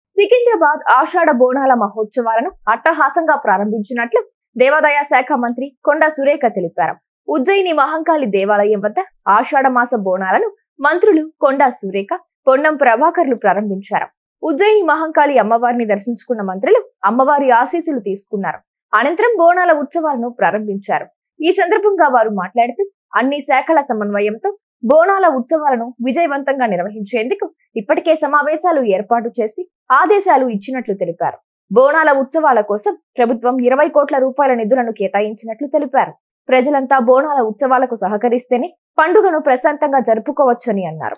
సికింద్రాబాద్ ఆషాఢ బోనాల మహోత్సవాలను అట్టహాసంగా ప్రారంభించినట్లు దేవాదాయ శాఖ మంత్రి కొండా సురేఖ తెలిపారు ఉజ్జయిని మహంకాళి దేవాలయం వద్ద ఆషాఢ మాస బోనాలను మంత్రులు కొండా సురేఖ పొన్నం ప్రభాకర్లు ప్రారంభించారు ఉజ్జయిని మహంకాళి అమ్మవారిని దర్శించుకున్న మంత్రులు అమ్మవారి ఆశీస్సులు తీసుకున్నారు అనంతరం బోనాల ఉత్సవాలను ప్రారంభించారు ఈ సందర్భంగా వారు మాట్లాడుతూ అన్ని శాఖల సమన్వయంతో బోనాల ఉత్సవాలను విజయవంతంగా నిర్వహించేందుకు ఇప్పటికే సమావేశాలు ఏర్పాటు చేసి ఆదేశాలు ఇచ్చినట్లు తెలిపారు బోనాల ఉత్సవాల కోసం ప్రభుత్వం ఇరవై కోట్ల రూపాయల నిధులను కేటాయించినట్లు తెలిపారు ప్రజలంతా బోనాల ఉత్సవాలకు సహకరిస్తేనే పండుగను ప్రశాంతంగా జరుపుకోవచ్చని అన్నారు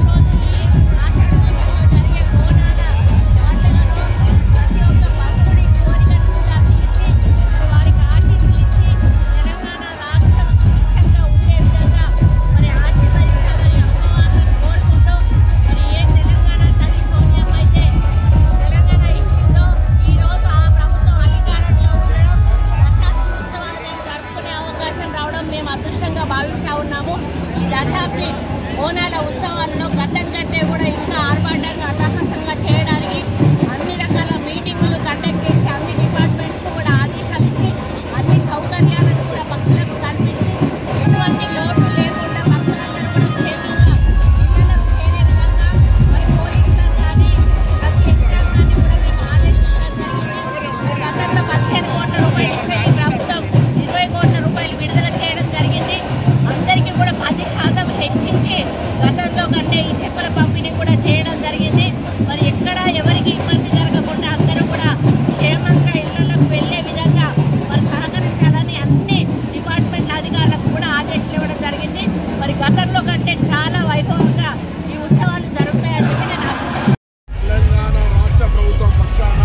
మేము అదృష్టంగా భావిస్తా ఉన్నాము ఈ దశాబ్ది బోనాల ఉత్సవాలలో గతం కంటే కూడా ఇంకా ఆర్భాటంగా అట్టహాసంగా చేయడానికి అన్ని రకాల మీటింగులు కండక్ట్ చేసి అన్ని డిపార్ట్మెంట్స్ కూడా ఆదేశాలు ఇచ్చి అన్ని సౌకర్యాలను కూడా భక్తులకు కల్పించి ఎటువంటి లోటు లేకుండా భక్తులందరూ కూడా క్షేమంగా ఇళ్లకు చేరే విధంగా మరి పోలీసులను కానీ ప్రతి యంత్రాంగాన్ని కూడా మేము ఆదేశించడం జరిగింది గతంలో పదిహేను కోట్ల రూపాయలు ఇస్తే ఈ ప్రభుత్వం ఇరవై కోట్ల రూపాయలు విడుదల చేయడం జరిగింది అందరికీ కూడా పది శాతం హెచ్చించి గతంలో కంటే ఈ చెప్పుల పంపిణీ కూడా చేయడం జరిగింది మరి ఎక్కడ ఎవరికి ఇబ్బంది జరగకుండా అందరూ కూడా క్షేమంగా ఇళ్లకు వెళ్ళే విధంగా మరి సహకరించాలని అన్ని డిపార్ట్మెంట్ల అధికారులకు కూడా ఆదేశాలు ఇవ్వడం జరిగింది మరి గతంలో కంటే చాలా వైభవంగా ఈ ఉత్సవాలు జరుగుతాయని చెప్పి నేను ఆశిస్తున్నాను తెలంగాణ రాష్ట్ర ప్రభుత్వం పక్షాన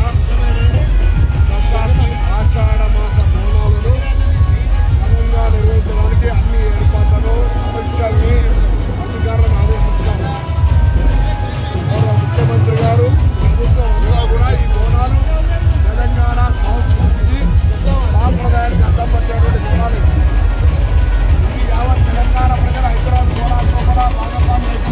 దశాబ్ది ఆషాఢ మాస బోనాలను ఘనంగా నిర్వహించడానికి అన్ని ఏర్పాట్లను సమీక్షల్ని అధికారులను ఆదేశించాము గౌరవ ముఖ్యమంత్రి గారు ప్రభుత్వం అంతా కూడా ఈ బోనాలు తెలంగాణ సంస్కృతికి సాంప్రదాయానికి అర్థం పట్టేటువంటి బోనాలు ఇది యావత్ తెలంగాణ ప్రజల హైదరాబాద్ బోనాలతో కూడా భాగస్వామ్యం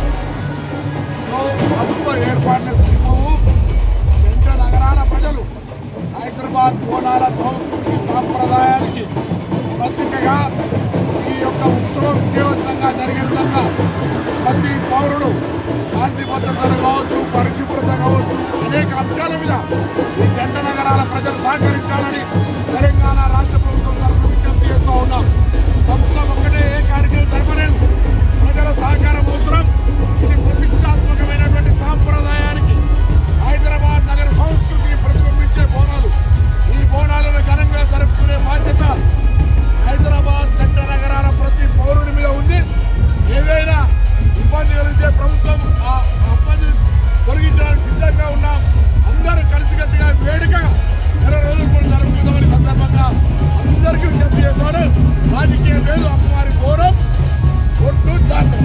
సో ప్రభుత్వ ఏర్పాట్ల శ్రీమవు వెంట నగరాల ప్రజలు హైదరాబాద్ బోనాల సంస్కృతి సాంప్రదాయానికి ప్రతీకగా ఈ యొక్క ఉత్సవం విజయవంతంగా జరిగే విధంగా ప్రతి పౌరుడు శాంతి భద్రతలు కావచ్చు పరిశుభ్రత కావచ్చు అనేక అంశాల మీద ఈ జంట నగరాల ప్రజలు సహకరించాలని తెలంగాణ రాష్ట్ర ప్రభుత్వం తరఫున విజ్ఞప్తి చేస్తూ ఉన్నాం ప్రభుత్వం ఒక్కటే ఏ కార్యక్రమం జరపలేదు ప్రజల సహకారం అవసరం ఇది ప్రతిష్టాత్మకమైనటువంటి సాంప్రదాయానికి హైదరాబాద్ నగర సంస్కృతిని ప్రతిబింబించే బోనాలు ఈ బోనాలను ఘనంగా జరుపుకునే బాధ్యత హైదరాబాద్ జంట నగరాల ప్రతి పౌరుని మీద ఉంది ఏదైనా ఇబ్బంది కలిగితే ప్రభుత్వం ఆ ఆ ఇబ్బందిని తొలగించడానికి సిద్ధంగా ఉన్నాం అందరూ కలిసికట్టుగా వేడుకగా నెల రోజులు కూడా జరుపుకుందామని సందర్భంగా అందరికీ విజ్ఞప్తి చేస్తారు రాజకీయం లేదు అమ్మవారి గౌరవం ఒట్టు దాతం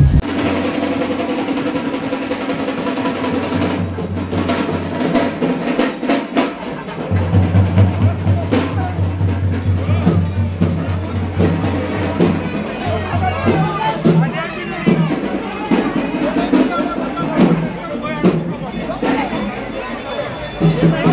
¡Vamos!